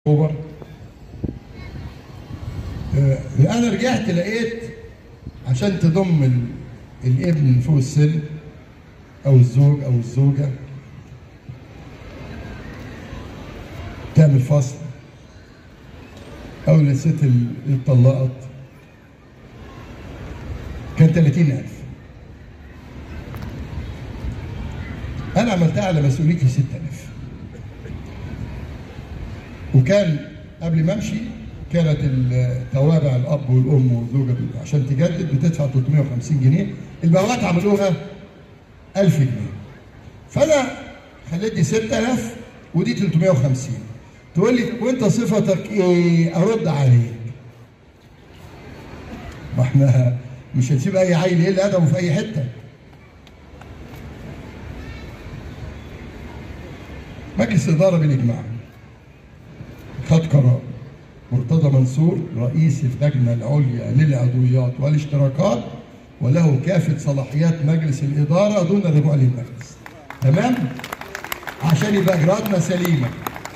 اكتوبر آه، انا رجعت لقيت عشان تضم ال- الابن فوق السن او الزوج او الزوجه تعمل فصل او الست اللي اتطلقت كان 30000 انا عملتها على مسؤوليتي 6000 وكان قبل ما امشي كانت التوابع الاب والام والزوجه بت- عشان تجدد بتدفع 350 جنيه البوابات عملوها 1000 جنيه فانا خليت دي 6000 ودي 350 تقول لي وانت صفتك ايه ارد عليك ما احنا مش هنسيب اي عيل يقل ادبه في اي حته مجلس اداره بالاجماع خد قرار مرتضى منصور رئيس اللجنه العليا للعضويات والاشتراكات وله كافه صلاحيات مجلس الاداره دون الرجوع للمجلس تمام عشان يبقى اجراءاتنا سليمه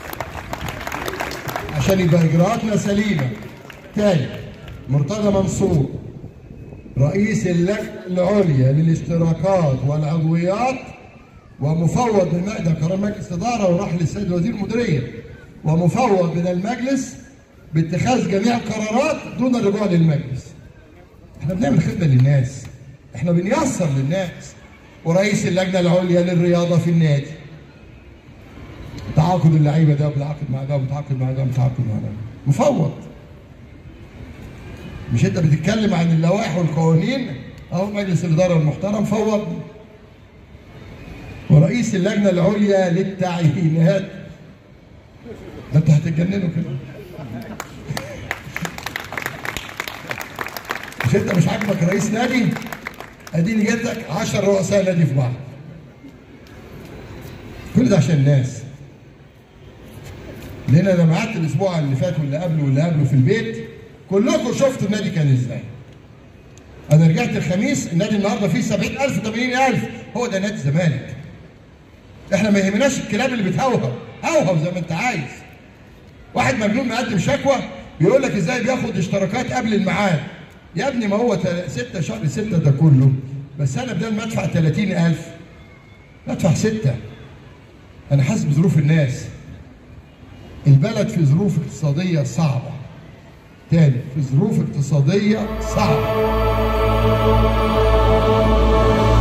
عشان يبقى اجراءاتنا سليمه تاني مرتضى منصور رئيس اللجنه العليا للاشتراكات والعضويات ومفوض من ده قرار مجلس اداره وراح للسيد وزير المديريه ومفوض من المجلس باتخاذ جميع القرارات دون الرجوع للمجلس. احنا بنعمل خدمه للناس. احنا بنيسر للناس. ورئيس اللجنه العليا للرياضه في النادي. تعاقد اللعيبه ده بتعاقد مع ده وبتعاقد مع ده وبتعاقد مع ده. مفوض. مش انت بتتكلم عن اللوائح والقوانين اهو مجلس الاداره المحترم فوض ورئيس اللجنه العليا للتعيينات ده انتوا هتتجننوا كده مش انت مش عاجبك رئيس نادي اديني جدك 10 رؤساء نادي في بعض كل ده عشان الناس لان انا لما قعدت الاسبوع اللي فات واللي قبله واللي قبله في البيت كلكم شفتوا النادي كان ازاي انا رجعت الخميس النادي النهارده فيه 70000 80000 هو ده نادي الزمالك احنا ما يهمناش الكلاب اللي بتهوهو هوهو زي ما انت عايز واحد مجنون مقدم شكوى بيقول لك ازاي بياخد اشتراكات قبل الميعاد يا ابني ما هو 6 شهر 6 ده كله بس انا بدل ما ادفع 30000 ادفع 6 انا حاسس بظروف الناس البلد في ظروف اقتصاديه صعبه تاني في ظروف اقتصاديه صعبه